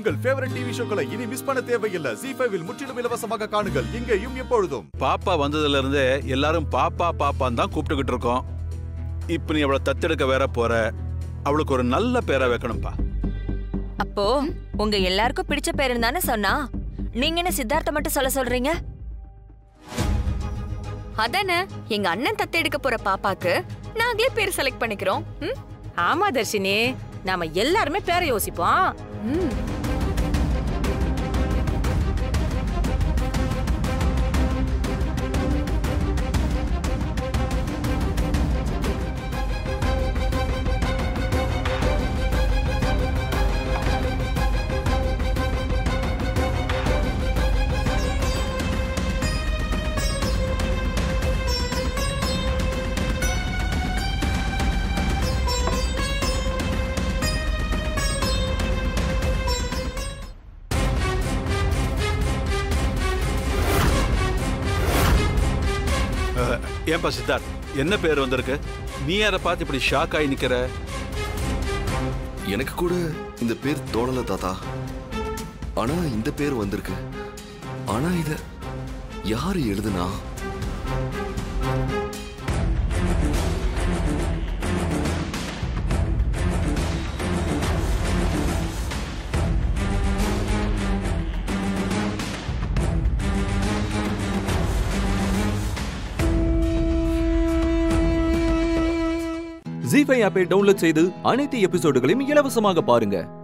உங்கள் favourite TV ஷோக்களை இனி miss பண்ண தேவையில்லை ஜி ஃபைவில் முற்றிலும் இலவசமாக காணுங்கள் இங்கேயும் எப்பொழுதும் பாப்பா வந்ததுல இருந்தே எல்லாரும் பாப்பா பாப்பான்னு தான் கூப்பிட்டுக்கிட்டு இருக்கோம் இப்ப நீ அவளை தத்தெடுக்க வேற போற அவளுக்கு ஒரு நல்ல பேரை வைக்கணும்பா அப்போ உங்க எல்லாருக்கும் பிடிச்ச பேருன்னு தானே சொன்னா நீங்க என்ன சித்தார்த்த மட்டும் சொல்ல சொல்றீங்க அதானே எங்க அண்ணன் தத்தெடுக்க போற பாப்பாக்கு நாங்களே பேர் செலக்ட் பண்ணிக்கிறோம் ம்? ஆமா தர்ஷினி நாம எல்லாருமே பேரை யோசிப்போம் ம். அஹ், ஏன்பா சித்தார்த் என்ன பேர் வந்திருக்கு நீ அதை பார்த்து இப்படி ஷாக் ஆகி நிக்கிற எனக்கு கூட இந்த பேர் தோணல தாத்தா ஆனா இந்த பேர் வந்திருக்கு ஆனா இத யாரு எழுதுனா ஜி ஃபைவ் ஆப்பை டவுன்லோட் செய்து அனைத்து எபிசோடுகளையும் இலவசமாக பாருங்க